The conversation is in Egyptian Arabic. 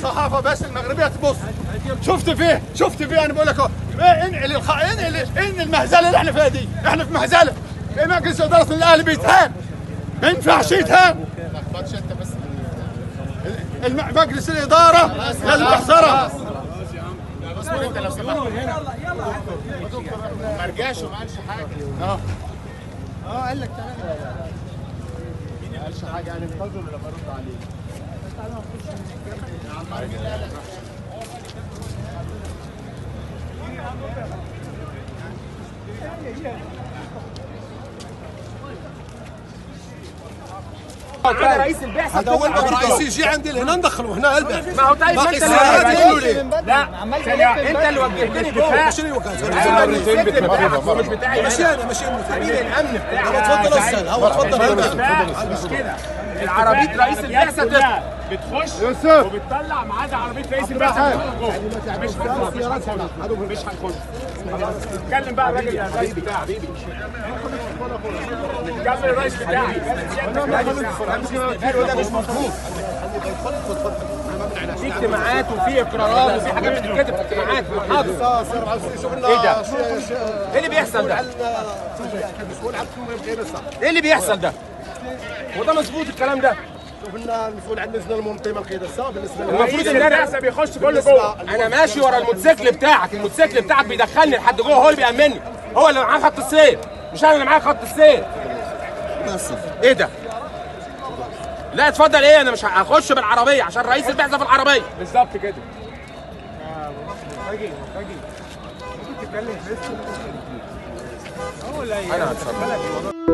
الصحافه بس المغربيه تبص شفت فيه شفت فيه انا بقول لك اهو إيه، انقل الخ... انقل انقل المهزله اللي احنا فيها دي احنا في مهزله في مجلس اداره الاهلي بيتهان ما ينفعش يتهان الم- مجلس الاداره لازم يحذرها ما رجعش وما قالش حاجه اه اه قال لك تعالى ما قالش حاجه يعني انتظر لما ارد عليه كده رئيس البعثه هذا اول ما الرئيس يجي عندي لهنا ندخله هنا قلبه ما هو طيب ما باقي انت اللي السنوات وجهتني يقولوا لي لا ثانية، انت اللي وجهتني دفاع شنو الوقت ايوه الموتوسيكل بتاعك مش بتاعي ماشي انا ماشي امين الامن بتاعك هو تفضل استاذ هو تفضل مش هنا بتاع، مش كده العربيه رئيس البعثه تطلع بتخش يوسف وبتطلع ما عدا عربيه رئيس البعثه جوه مش هنخش مش هنخش مش هنخش خلاص اتكلم بقى الراجل الرئيس بتاعك كمل الرئيس بتاعك ده مش مظبوط في اجتماعات وفي اقرارات وفي حاجات بتتكتب في اجتماعات في محاضر ايه ده؟ ايه اللي بيحصل ده؟ ايه اللي بيحصل ده؟ هو ده مظبوط الكلام ده؟ شوفنا المسؤول عن نزل المنظمه القياده السابق بالنسبه لنا المفروض ان انا البعثه بيخش كله جوه انا ماشي ورا الموتوسيكل بتاعك الموتوسيكل بتاعك بيدخلني لحد جوه هو اللي بيأمني هو اللي معاه خط السير مش انا اللي معايا خط السير ايه ده لا اتفضل ايه انا مش هخش بالعربيه عشان رئيس البعثه في العربيه بالظبط كده انا هتصرف